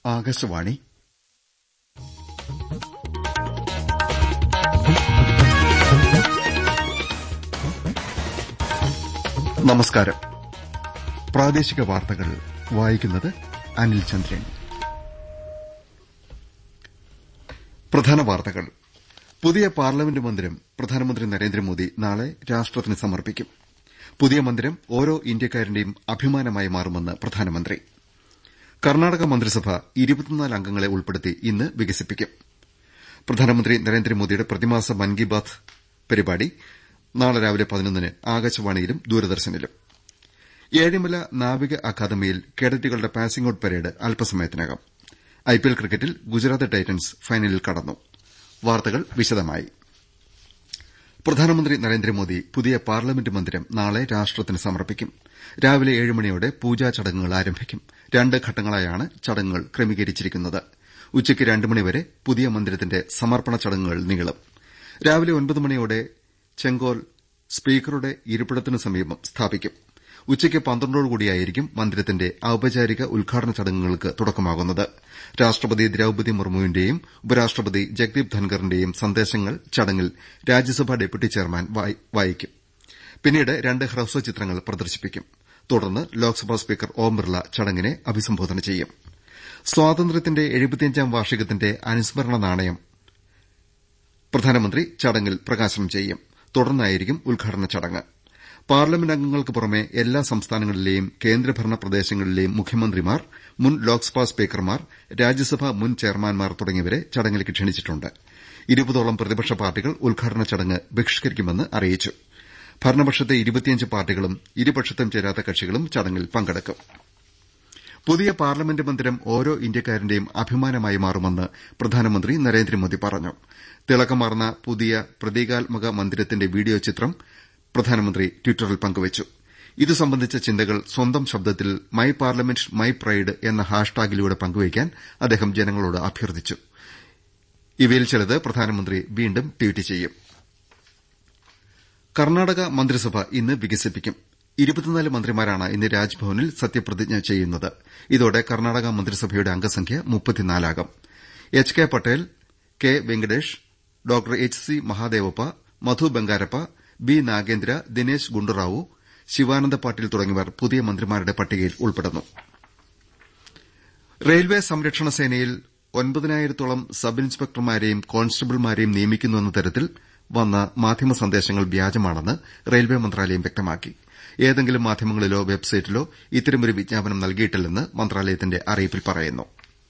ആകാശവാണി നമസ്കാരം പ്രാദേശിക വാർത്തകൾ വായിക്കുന്നത് അനിൽ ചന്ദ്രൻ പ്രധാന വാർത്തകൾ പുതിയ പാർലമെന്റ് മന്ദിരം പ്രധാനമന്ത്രി നരേന്ദ്രമോദി നാളെ രാഷ്ട്രത്തിന് സമർപ്പിക്കും പുതിയ മന്ദിരം ഓരോ ഇന്ത്യക്കാരന്റെയും അഭിമാനമായി മാറുമെന്ന് പ്രധാനമന്ത്രി കർണാടക മന്ത്രിസഭ അംഗങ്ങളെ ഉൾപ്പെടുത്തി ഇന്ന് വികസിപ്പിക്കും പ്രധാനമന്ത്രി നരേന്ദ്രമോദിയുടെ പ്രതിമാസ മൻ കി ബാത് പരിപാടി നാളെ രാവിലെ പതിനൊന്നിന് ആകാശവാണിയിലും ദൂരദർശനിലും ഏഴിമല നാവിക അക്കാദമിയിൽ കേഡറ്റുകളുടെ പാസിംഗ് ഔട്ട് പരേഡ് അല്പസമയത്തിനകം ഐപിഎൽ ക്രിക്കറ്റിൽ ഗുജറാത്ത് ടൈറ്റൻസ് ഫൈനലിൽ കടന്നു വാർത്തകൾ വിശദമായി പ്രധാനമന്ത്രി നരേന്ദ്രമോദി പുതിയ പാർലമെന്റ് മന്ദിരം നാളെ രാഷ്ട്രത്തിന് സമർപ്പിക്കും രാവിലെ ഏഴ് മണിയോടെ പൂജാ ചടങ്ങുകൾ ആരംഭിക്കും രണ്ട് ഘട്ടങ്ങളായാണ് ചടങ്ങുകൾ ക്രമീകരിച്ചിരിക്കുന്നത് ഉച്ചയ്ക്ക് രണ്ട് മണിവരെ പുതിയ മന്ദിരത്തിന്റെ സമർപ്പണ ചടങ്ങുകൾ നീളും രാവിലെ ഒൻപത് മണിയോടെ ചെങ്കോൽ സ്പീക്കറുടെ ഇരിപ്പിടത്തിനു സമീപം സ്ഥാപിക്കും ഉച്ചയ്ക്ക് പന്ത്രണ്ടോടുകൂടിയായിരിക്കും മന്ദിരത്തിന്റെ ഔപചാരിക ഉദ്ഘാടന ചടങ്ങുകൾക്ക് തുടക്കമാകുന്നത് രാഷ്ട്രപതി ദ്രൌപതി മുർമുവിന്റെയും ഉപരാഷ്ട്രപതി ജഗ്ദീപ് ധൻഖറിന്റെയും സന്ദേശങ്ങൾ ചടങ്ങിൽ രാജ്യസഭാ ഡെപ്യൂട്ടി ചെയർമാൻ വായിക്കും പിന്നീട് രണ്ട് ഹ്രസ്വചിത്രങ്ങൾ പ്രദർശിപ്പിക്കും തുടർന്ന് ലോക്സഭാ സ്പീക്കർ ഓം ബിർള ചടങ്ങിനെ അഭിസംബോധന ചെയ്യും സ്വാതന്ത്ര്യത്തിന്റെ എഴുപത്തിയഞ്ചാം വാർഷികത്തിന്റെ അനുസ്മരണ നാണയം പ്രധാനമന്ത്രി ചടങ്ങിൽ പ്രകാശനം ചെയ്യും തുടർന്നായിരിക്കും ഉദ്ഘാടന ചടങ്ങ് പാർലമെന്റ് അംഗങ്ങൾക്ക് പുറമെ എല്ലാ സംസ്ഥാനങ്ങളിലെയും കേന്ദ്രഭരണ പ്രദേശങ്ങളിലെയും മുഖ്യമന്ത്രിമാർ മുൻ ലോക്സഭാ സ്പീക്കർമാർ രാജ്യസഭാ മുൻ ചെയർമാൻമാർ തുടങ്ങിയവരെ ചടങ്ങിലേക്ക് ക്ഷണിച്ചിട്ടുണ്ട് ഇരുപതോളം പ്രതിപക്ഷ പാർട്ടികൾ ഉദ്ഘാടന ചടങ്ങ് ബഹിഷ്കരിക്കുമെന്ന് അറിയിച്ചു ഭരണപക്ഷത്തെ ഇരുപത്തിയഞ്ച് പാർട്ടികളും ഇരുപക്ഷത്തും ചേരാത്ത കക്ഷികളും ചടങ്ങിൽ പങ്കെടുക്കും പുതിയ പാർലമെന്റ് മന്ദിരം ഓരോ ഇന്ത്യക്കാരന്റെയും അഭിമാനമായി മാറുമെന്ന് പ്രധാനമന്ത്രി നരേന്ദ്രമോദി പറഞ്ഞു തിളക്കമാർന്ന പുതിയ പ്രതീകാത്മക മന്ദിരത്തിന്റെ വീഡിയോ ചിത്രം പ്രധാനമന്ത്രി ട്വിറ്ററിൽ പങ്കുവച്ചു ഇതു സംബന്ധിച്ച ചിന്തകൾ സ്വന്തം ശബ്ദത്തിൽ മൈ പാർലമെന്റ് മൈ പ്രൈഡ് എന്ന ഹാഷ്ടാഗിലൂടെ പങ്കുവയ്ക്കാൻ അദ്ദേഹം ജനങ്ങളോട് അഭ്യർത്ഥിച്ചു ഇവയിൽ ചിലത് പ്രധാനമന്ത്രി വീണ്ടും ട്വീറ്റ് ചെയ്യും കർണാടക മന്ത്രിസഭ ഇന്ന് വികസിപ്പിക്കും ഇരുപത്തിനാല് മന്ത്രിമാരാണ് ഇന്ന് രാജ്ഭവനിൽ സത്യപ്രതിജ്ഞ ചെയ്യുന്നത് ഇതോടെ കർണാടക മന്ത്രിസഭയുടെ അംഗസംഖ്യ മുപ്പത്തിനാലാകും H K Patel K Venkatesh doctor H C Mahadevappa Madhu Bangarappa B Nagendra Dinesh Gundu Rao Shivananda Patil തുടങ്ങിയവർ പുതിയ മന്ത്രിമാരുടെ പട്ടികയിൽ ഉൾപ്പെടുന്നു റെയിൽവേ സംരക്ഷണ സേനയിൽ ഒൻപതിനായിരത്തോളം സബ് ഇൻസ്പെക്ടർമാരെയും കോൺസ്റ്റബിൾമാരെയും നിയമിക്കുന്നുവെന്ന തരത്തിൽ വന്ന മാധ്യമ സന്ദേശങ്ങൾ വ്യാജമാണെന്ന് റെയിൽവേ മന്ത്രാലയം വ്യക്തമാക്കി ഏതെങ്കിലും മാധ്യമങ്ങളിലോ വെബ്സൈറ്റിലോ ഇത്തരമൊരു വിജ്ഞാപനം നൽകിയിട്ടില്ലെന്ന് മന്ത്രാലയത്തിന്റെ അറിയിപ്പിൽ പറയുന്നു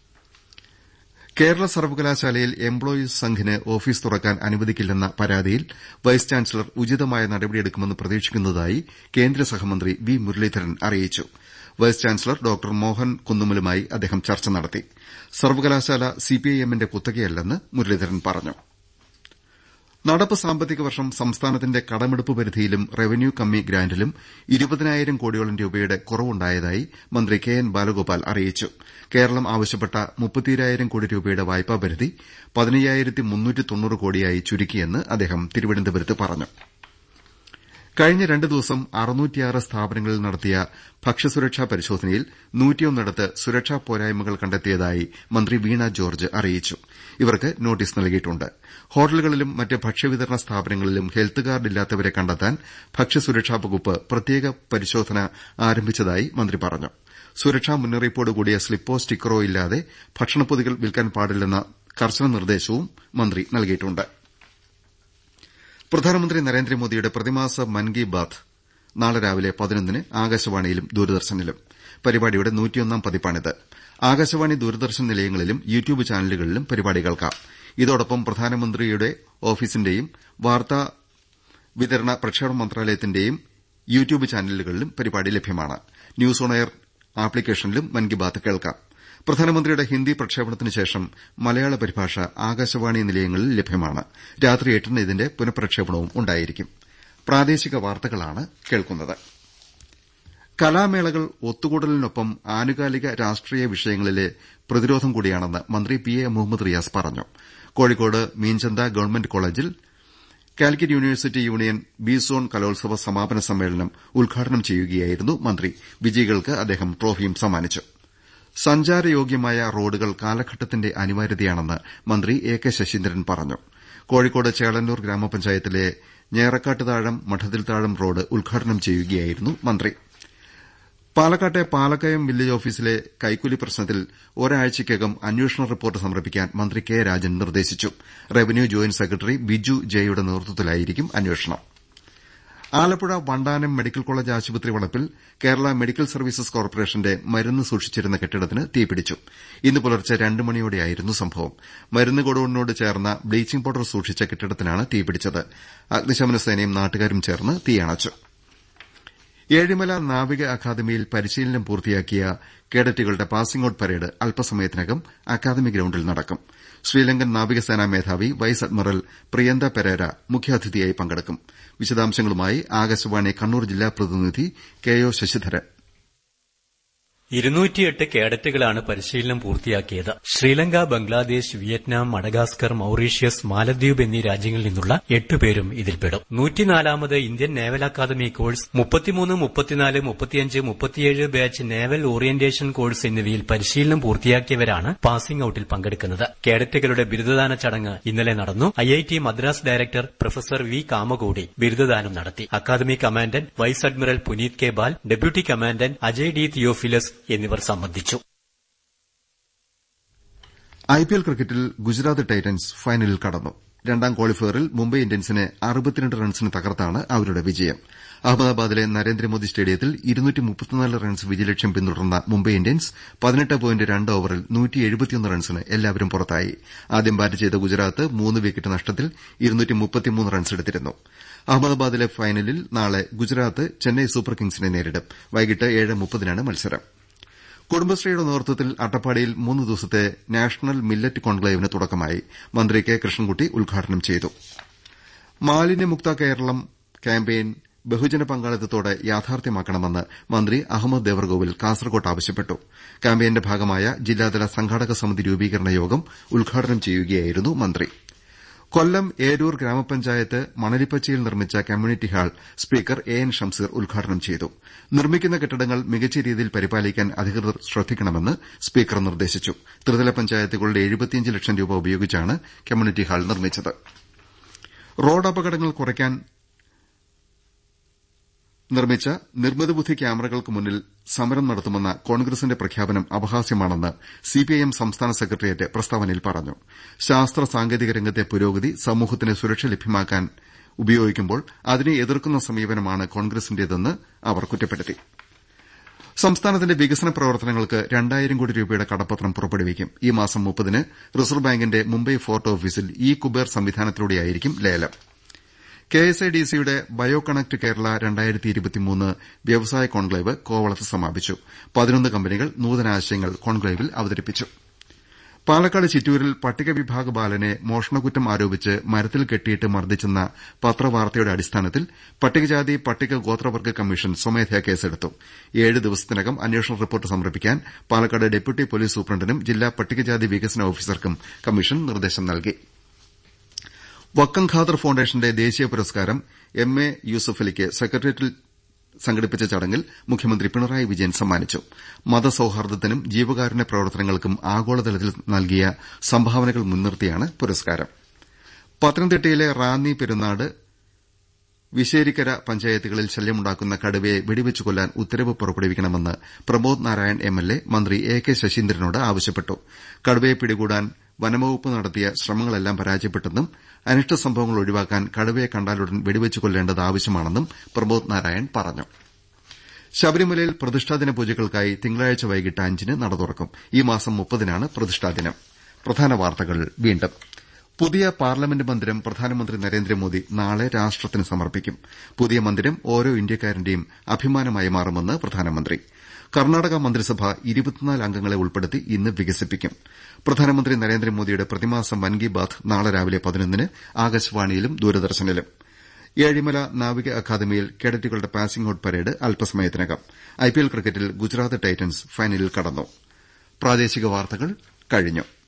കേരള സർവകലാശാലയിൽ എംപ്ലോയീസ് സംഘിന് ഓഫീസ് തുറക്കാൻ അനുവദിക്കില്ലെന്ന പരാതിയിൽ വൈസ് ചാൻസലർ ഉചിതമായ നടപടിയെടുക്കുമെന്ന് പ്രതീക്ഷിക്കുന്നതായി കേന്ദ്ര സഹമന്ത്രി വി മുരളീധരൻ അറിയിച്ചു വൈസ് ചാൻസലർ ഡോക്ടർ മോഹൻ കുന്നുമലുമായി അദ്ദേഹം ചർച്ച നടത്തി സർവകലാശാല സിപിഐഎമ്മിന്റെ കുത്തകയല്ലെന്ന് മുരളീധരൻ പറഞ്ഞു നടപ്പ് സാമ്പത്തിക വർഷം സംസ്ഥാനത്തിന്റെ കടമെടുപ്പ് പരിധിയിലും റവന്യൂ കമ്മി ഗ്രാന്റിലും ഇരുപതിനായിരം കോടിയോളം രൂപയുടെ കുറവുണ്ടായതായി മന്ത്രി കെ എൻ ബാലഗോപാൽ അറിയിച്ചു കേരളം ആവശ്യപ്പെട്ട മുപ്പത്തിരായിരം കോടി രൂപയുടെ വായ്പാ പരിധി പതിനയ്യായിരത്തി മുന്നൂറ്റി തൊണ്ണൂറ് കോടിയായി ചുരുക്കിയെന്ന് അദ്ദേഹം തിരുവനന്തപുരത്ത് പറഞ്ഞു കഴിഞ്ഞ രണ്ട് ദിവസം അറുന്നൂറ്റിയാറ് സ്ഥാപനങ്ങളിൽ നടത്തിയ ഭക്ഷ്യസുരക്ഷാ പരിശോധനയിൽ നൂറ്റിയൊന്നിടത്ത് സുരക്ഷാ പോരായ്മകൾ കണ്ടെത്തിയതായി മന്ത്രി വീണ ജോർജ് അറിയിച്ചു ഇവർക്ക് നോട്ടീസ് നൽകിയിട്ടുണ്ട് ഹോട്ടലുകളിലും മറ്റ് ഭക്ഷ്യവിതരണ സ്ഥാപനങ്ങളിലും ഹെൽത്ത് കാർഡ് ഇല്ലാത്തവരെ കണ്ടെത്താൻ ഭക്ഷ്യസുരക്ഷാ വകുപ്പ് പ്രത്യേക പരിശോധന ആരംഭിച്ചതായി മന്ത്രി പറഞ്ഞു സുരക്ഷാ മുന്നറിയിപ്പോടുകൂടിയ സ്ലിപ്പോ സ്റ്റിക്കറോ ഇല്ലാതെ ഭക്ഷണപ്പൊതികൾ വിൽക്കാൻ പാടില്ലെന്ന കർശന നിർദ്ദേശവും മന്ത്രി നൽകിയിട്ടുണ്ട് പ്രധാനമന്ത്രി നരേന്ദ്രമോദിയുടെ പ്രതിമാസ മൻ കി ബാത് നാളെ രാവിലെ പതിനൊന്നിന് ആകാശവാണിയിലും ദൂരദർശനിലും പരിപാടിയുടെ നൂറ്റിയൊന്നാം പതിപ്പാണിത് ആകാശവാണി ദൂരദർശൻ നിലയങ്ങളിലും യൂട്യൂബ് ചാനലുകളിലും പരിപാടി കേൾക്കാം ഇതോടൊപ്പം പ്രധാനമന്ത്രിയുടെ ഓഫീസിന്റെയും വാർത്താ വിതരണ പ്രക്ഷേപണ മന്ത്രാലയത്തിന്റെയും യൂട്യൂബ് ചാനലുകളിലും പരിപാടി ലഭ്യമാണ് ന്യൂസ് ഓൺ എയർ ആപ്ലിക്കേഷനിലും മൻ കി ബാത് കേൾക്കാം പ്രധാനമന്ത്രിയുടെ ഹിന്ദി പ്രക്ഷേപണത്തിന് ശേഷം മലയാള പരിഭാഷ ആകാശവാണി നിലയങ്ങളിൽ ലഭ്യമാണ് രാത്രി എട്ടിന് ഇതിന്റെ പുനഃപ്രക്ഷേപണവും ഉണ്ടായിരിക്കും കലാമേളകൾ ഒത്തുകൂടലിനൊപ്പം ആനുകാലിക രാഷ്ട്രീയ വിഷയങ്ങളിലെ പ്രതിരോധം കൂടിയാണെന്ന് മന്ത്രി പി എ മുഹമ്മദ് റിയാസ് പറഞ്ഞു കോഴിക്കോട് മീഞ്ചന്ത ഗവൺമെന്റ് കോളേജിൽ Calicut university union B zone കലോത്സവ സമാപന സമ്മേളനം ഉദ്ഘാടനം ചെയ്യുകയായിരുന്നു മന്ത്രി വിജയികൾക്ക് അദ്ദേഹം ട്രോഫിയും സമ്മാനിച്ചു സഞ്ചാരയോഗ്യമായ റോഡുകൾ കാലഘട്ടത്തിന്റെ അനിവാര്യതയാണെന്ന് മന്ത്രി എ കെ ശശീന്ദ്രൻ പറഞ്ഞു കോഴിക്കോട് ചേളന്നൂർ ഗ്രാമപഞ്ചായത്തിലെ ഞേറക്കാട്ടുതാഴം മഠത്തിൽത്താഴം റോഡ് ഉദ്ഘാടനം ചെയ്യുകയായിരുന്നു മന്ത്രി പാലക്കാട്ടെ പാലക്കയം വില്ലേജ് ഓഫീസിലെ കൈക്കൂലി പ്രശ്നത്തിൽ ഒരാഴ്ചയ്ക്കകം അന്വേഷണ റിപ്പോർട്ട് സമർപ്പിക്കാൻ മന്ത്രി കെ രാജൻ നിർദ്ദേശിച്ചു റവന്യൂ ജോയിന്റ് സെക്രട്ടറി ബിജു ജെയുടെ നേതൃത്വത്തിലായിരിക്കും അന്വേഷണം ആലപ്പുഴ വണ്ടാനം മെഡിക്കൽ കോളേജ് ആശുപത്രി വളപ്പിൽ കേരള മെഡിക്കൽ സർവീസസ് കോർപ്പറേഷന്റെ മരുന്ന് സൂക്ഷിച്ചിരുന്ന കെട്ടിടത്തിന് തീപിടിച്ചു ഇന്ന് പുലർച്ചെ രണ്ട് മണിയോടെയായിരുന്നു സംഭവം മരുന്ന് ഗോഡൌണിനോട് ചേർന്ന ബ്ലീച്ചിംഗ് പൌഡർ സൂക്ഷിച്ച കെട്ടിടത്തിനാണ് തീപിടിച്ചത് അഗ്നിശമന സേനയും നാട്ടുകാരും ചേർന്ന് തീയണച്ചു ഏഴിമല നാവിക അക്കാദമിയിൽ പരിശീലനം പൂർത്തിയാക്കിയ കേഡറ്റുകളുടെ പാസിംഗ് ഔട്ട് പരേഡ് അല്പസമയത്തിനകം അക്കാദമി ഗ്രൌണ്ടിൽ നടക്കും ശ്രീലങ്കൻ നാവികസേനാ മേധാവി വൈസ് അഡ്മിറൽ പ്രിയന്ത പെരേര മുഖ്യാതിഥിയായി പങ്കെടുക്കും വിശദാംശങ്ങളുമായി ആകാശവാണി കണ്ണൂർ ജില്ലാ പ്രതിനിധി കെ ഒ ശശിധരൻ ഇരുന്നൂറ്റിയെട്ട് കേഡറ്റുകളാണ് പരിശീലനം പൂർത്തിയാക്കിയത് Sri Lanka Bangladesh Vietnam Madagascar Mauritius Maldives എന്നീ രാജ്യങ്ങളിൽ നിന്നുള്ള എട്ടുപേരും ഇതിൽപ്പെടും നൂറ്റിനാലാമത് ഇന്ത്യൻ നേവൽ അക്കാദമി കോഴ്സ് മുപ്പത്തിമൂന്ന് മുപ്പത്തിനാല് മുപ്പത്തിയഞ്ച് മുപ്പത്തിയേഴ് ബാച്ച് നേവൽ ഓറിയന്റേഷൻ കോഴ്സ് എന്നിവയിൽ പരിശീലനം പൂർത്തിയാക്കിയവരാണ് പാസിംഗ് ഔട്ടിൽ പങ്കെടുക്കുന്നത് കേഡറ്റുകളുടെ ബിരുദദാന ചടങ്ങ് ഇന്നലെ നടന്നു IIT Madras director professor V Kamakoti ബിരുദദാനം നടത്തി academy commandant vice admiral Puneet K Bal deputy commandant Ajay D Theophilus എന്നിവർ സംബന്ധിച്ചു ഐപിഎൽ ക്രിക്കറ്റിൽ ഗുജറാത്ത് ടൈറ്റൻസ് ഫൈനലിൽ കടന്നു രണ്ടാം ക്വാളിഫയറിൽ മുംബൈ ഇന്ത്യൻസിനെ അറുപത്തിരണ്ട് റൺസിന് തകർത്താണ് അവരുടെ വിജയം അഹമ്മദാബാദിലെ നരേന്ദ്രമോദി സ്റ്റേഡിയത്തിൽ റൺസ് വിജയലക്ഷ്യം പിന്തുടർന്ന മുംബൈ ഇന്ത്യൻസ് പതിനെട്ട് പോയിന്റ് രണ്ട് ഓവറിൽ റൺസിന് എല്ലാവരും പുറത്തായി ആദ്യം ബാറ്റ് ചെയ്ത ഗുജറാത്ത് മൂന്ന് വിക്കറ്റ് നഷ്ടത്തിൽ റൺസെടുത്തിരുന്നു അഹമ്മദാബാദിലെ ഫൈനലിൽ നാളെ ഗുജറാത്ത് ചെന്നൈ സൂപ്പർ കിങ്സിനെ നേരിടും വൈകിട്ട് ഏഴ് മുപ്പതിനാണ് മത്സരം കുടുംബശ്രീയുടെ നേതൃത്വത്തിൽ അട്ടപ്പാടിയിൽ മൂന്ന് ദിവസത്തെ നാഷണൽ മില്ലറ്റ് കോൺക്ലേവിന് തുടക്കമായി മന്ത്രി കെ കൃഷ്ണൻകുട്ടി ഉദ്ഘാടനം ചെയ്തു മാലിന്യമുക്ത കേരളം ക്യാമ്പയിൻ ബഹുജന പങ്കാളിത്തത്തോടെ യാഥാർത്ഥ്യമാക്കണമെന്ന് മന്ത്രി അഹമ്മദ് ദേവർകോവിൽ കാസർകോട്ട് ആവശ്യപ്പെട്ടു ക്യാമ്പയിന്റെ ഭാഗമായ ജില്ലാതല സംഘാടക സമിതി രൂപീകരണ യോഗം ഉദ്ഘാടനം ചെയ്യുകയായിരുന്നു മന്ത്രി കൊല്ലം ഏരൂർ ഗ്രാമപഞ്ചായത്ത് മണലിപ്പച്ചയിൽ നിർമ്മിച്ച community hall speaker A N Shamseer ഉദ്ഘാടനം ചെയ്തു നിർമ്മിക്കുന്ന കെട്ടിടങ്ങൾ മികച്ച രീതിയിൽ പരിപാലിക്കാൻ അധികൃതർ ശ്രദ്ധിക്കണമെന്ന് സ്പീക്കർ നിർദ്ദേശിച്ചു ത്രിതല പഞ്ചായത്തുകളുടെ ലക്ഷം രൂപ ഉപയോഗിച്ചാണ് കമ്മ്യൂണിറ്റി ഹാൾ നിർമ്മിച്ചത് റോഡ് അപകടങ്ങൾ കുറയ്ക്കാൻ നിർമ്മിച്ച നിർമ്മിതബുദ്ധി ക്യാമറകൾക്ക് മുന്നിൽ സമരം നടത്തുമെന്ന കോൺഗ്രസിന്റെ പ്രഖ്യാപനം അപഹാസ്യമാണെന്ന് സിപിഐഎം സംസ്ഥാന സെക്രട്ടേറിയറ്റ് പ്രസ്താവനയിൽ പറഞ്ഞു ശാസ്ത്ര സാങ്കേതിക രംഗത്തെ പുരോഗതി സമൂഹത്തിന് സുരക്ഷ ലഭ്യമാക്കാൻ ഉപയോഗിക്കുമ്പോൾ അതിനെ എതിർക്കുന്ന സമീപനമാണ് കോൺഗ്രസിന്റേതെന്ന് അവർ കുറ്റപ്പെടുത്തി സംസ്ഥാനത്തിന്റെ വികസന പ്രവർത്തനങ്ങൾക്ക് രണ്ടായിരം കോടി രൂപയുടെ കടപ്പത്രം പുറപ്പെടുവിക്കും ഈ മാസം മുപ്പതിന് റിസർവ് ബാങ്കിന്റെ മുംബൈ ഫോർട്ട് ഓഫീസിൽ ഇ കുബേർ സംവിധാനത്തിലൂടെയായിരിക്കും ലേലം കെഎസ്ഐഡിസിയുടെ ബയോ കണക്ട് കേരള വ്യവസായ കോൺക്ലേവ് കോവളത്ത് സമാപിച്ചു പതിനൊന്ന് കമ്പനികൾ നൂതനാശയങ്ങൾ കോൺക്ലേവിൽ അവതരിപ്പിച്ചു പാലക്കാട് ചിറ്റൂരിൽ പട്ടികവിഭാഗ ബാലനെ മോഷണക്കുറ്റം ആരോപിച്ച് മരത്തിൽ കെട്ടിയിട്ട് മർദ്ദിച്ചെന്ന പത്രവാർത്തയുടെ അടിസ്ഥാനത്തിൽ പട്ടികജാതി പട്ടിക ഗോത്രവർഗ്ഗ കമ്മീഷൻ സ്വമേധയാ കേസെടുത്തു ഏഴ് ദിവസത്തിനകം അന്വേഷണ റിപ്പോർട്ട് സമർപ്പിക്കാൻ പാലക്കാട് ഡെപ്യൂട്ടി പോലീസ് സൂപ്രണ്ടിനും ജില്ലാ പട്ടികജാതി വികസന ഓഫീസർക്കും കമ്മീഷൻ നിർദ്ദേശം നൽകി വക്കം ഖാദർ ഫൌണ്ടേഷന്റെ ദേശീയ പുരസ്കാരം എം എ യൂസഫലിക്ക് സെക്രട്ടേറിയറ്റിൽ സംഘടിപ്പിച്ച ചടങ്ങിൽ മുഖ്യമന്ത്രി പിണറായി വിജയൻ സമ്മാനിച്ചു മതസൌഹാർദ്ദത്തിനും ജീവകാരുണ്യ പ്രവർത്തനങ്ങൾക്കും ആഗോളതലത്തിൽ നൽകിയ സംഭാവനകൾ മുൻനിർത്തിയാണ് പുരസ്കാരം പത്തനംതിട്ടയിലെ റാന്നി പെരുന്നാട് വിശേരിക്കര പഞ്ചായത്തുകളിൽ ശല്യമുണ്ടാക്കുന്ന കടുവയെ വെടിവെച്ച് കൊല്ലാൻ ഉത്തരവ് പുറപ്പെടുവിക്കണമെന്ന് പ്രമോദ് നാരായൺ എംഎൽഎ മന്ത്രി എ കെ ശശീന്ദ്രനോട് ആവശ്യപ്പെട്ടു കടുവയെ പിടികൂടാൻ വനംവകുപ്പ് നടത്തിയ ശ്രമങ്ങളെല്ലാം പരാജയപ്പെട്ടെന്നും അനിഷ്ട സംഭവങ്ങൾ ഒഴിവാക്കാൻ കടുവയെ കണ്ടാലുടൻ വെടിവെച്ച് കൊല്ലേണ്ടത് ആവശ്യമാണെന്നും പ്രമോദ് നാരായൺ പറഞ്ഞു ശബരിമലയിൽ പ്രതിഷ്ഠാദിന പൂജകൾക്കായി തിങ്കളാഴ്ച വൈകിട്ട് അഞ്ചിന് നട തുറക്കും ഈ മാസം മുപ്പതിനാണ് പ്രതിഷ്ഠാദിനം പ്രധാന വാർത്തകൾ വീണ്ടും പുതിയ പാർലമെന്റ് മന്ദിരം പ്രധാനമന്ത്രി നരേന്ദ്രമോദി നാളെ രാഷ്ട്രത്തിന് സമർപ്പിക്കും പുതിയ മന്ദിരം ഓരോ ഇന്ത്യക്കാരന്റെയും അഭിമാനമായി മാറുമെന്ന് പ്രധാനമന്ത്രി കർണാടക മന്ത്രിസഭ ഇരുപത്തിനാല് അംഗങ്ങളെ ഉൾപ്പെടുത്തി ഇന്ന് വികസിപ്പിക്കും പ്രധാനമന്ത്രി നരേന്ദ്രമോദിയുടെ പ്രതിമാസ മൻ കി ബാത് നാളെ രാവിലെ പതിനൊന്നിന് ആകാശവാണിയിലും ദൂരദർശനിലും ഏഴിമല നാവിക അക്കാദമിയിൽ കേഡറ്റുകളുടെ പാസിംഗ് ഔട്ട് പരേഡ് അല്പസമയത്തിനകം ഐപിഎൽ ക്രിക്കറ്റിൽ ഗുജറാത്ത് ടൈറ്റൻസ് ഫൈനലിൽ കടന്നു